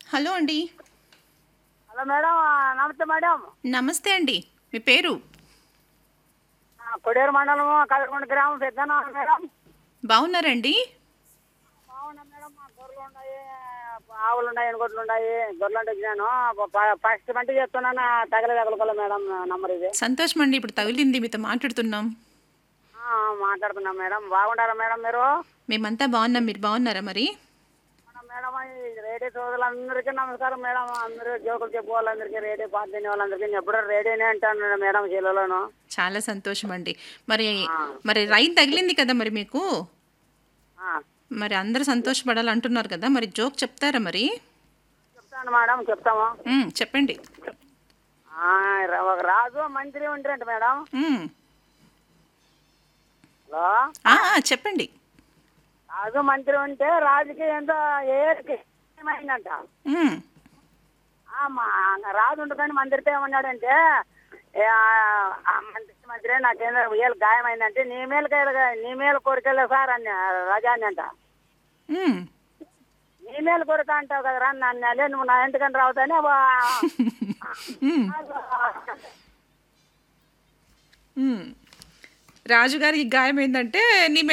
Hello అండి hello madam నమస్తే madam నమస్తే అండి మీ పేరు ఆ, కొడేరు మండలం కదకొండ గ్రామం పెద్దనా మేడం బాగున్నారండి బాగున్నా మేడం మా గొర్రెలు ఉన్నాయి ఆవులు ఉన్నాయి ఎనుగొడ్లు ఉన్నాయి గొర్రెలు అంటే వచ్చినాను ఫస్ట్ పంట చెప్తున్నాను తగల తగలకొల్ల మేడం నంబర్ ఇది సంతోషం అండి ఇప్పుడు తగిలింది మీతో మాట్లాడుతున్నాం ఆ, మాట్లాడుతున్నాం మేడం బాగుంటారా మేడం మీరు మేమంతా బాగున్నాం మీరు బాగున్నారా మరి మన మేడం ఈ రేడియో సోదరులందరికీ నమస్కారం మేడం అందరూ జోకులు చెప్పే వాళ్ళందరికీ రేడియో పాట తినే వాళ్ళందరికీ నేను ఎప్పుడూ రేడియోనే అంటాను మేడం చెల్లెలోను చాలా సంతోషం అండి మరి మరి రైన్ తగిలింది కదా మరి మీకు ఆ, మరి అందరూ సంతోషపడాలి అంటున్నారు కదా మరి జోక్ చెప్తారా మరి చెప్తాను మేడం చెప్తాము మ్, చెప్పండి ఆ, ఒక రాజు మంత్రి ఉంటారంట మేడం మ్, హలో ఆ, ఆ, చెప్పండి రాజు మంత్రి ఉంటే రాజుకి ఎంతో ఏరికి ఏమైందంట మ్, ఆ, మా రాజు ఉండగానే మంత్రితో ఏమన్నాడంటే ఏ, ఆ మంత్రి మంత్రి నాకేందో ఏళ్ళు గాయమైందంటే నీ మేలు నీ మేలు కోరికెళ్ళే సార్ అన్న రాజా అని అంట మ్. నీ మేలు కోరిక అంటావు కదరా నన్ను అలే నువ్వు నా ఇంటికని రావుతానే మ్, మ్. రాజుగారికి గాయం ఏంటంటే నీ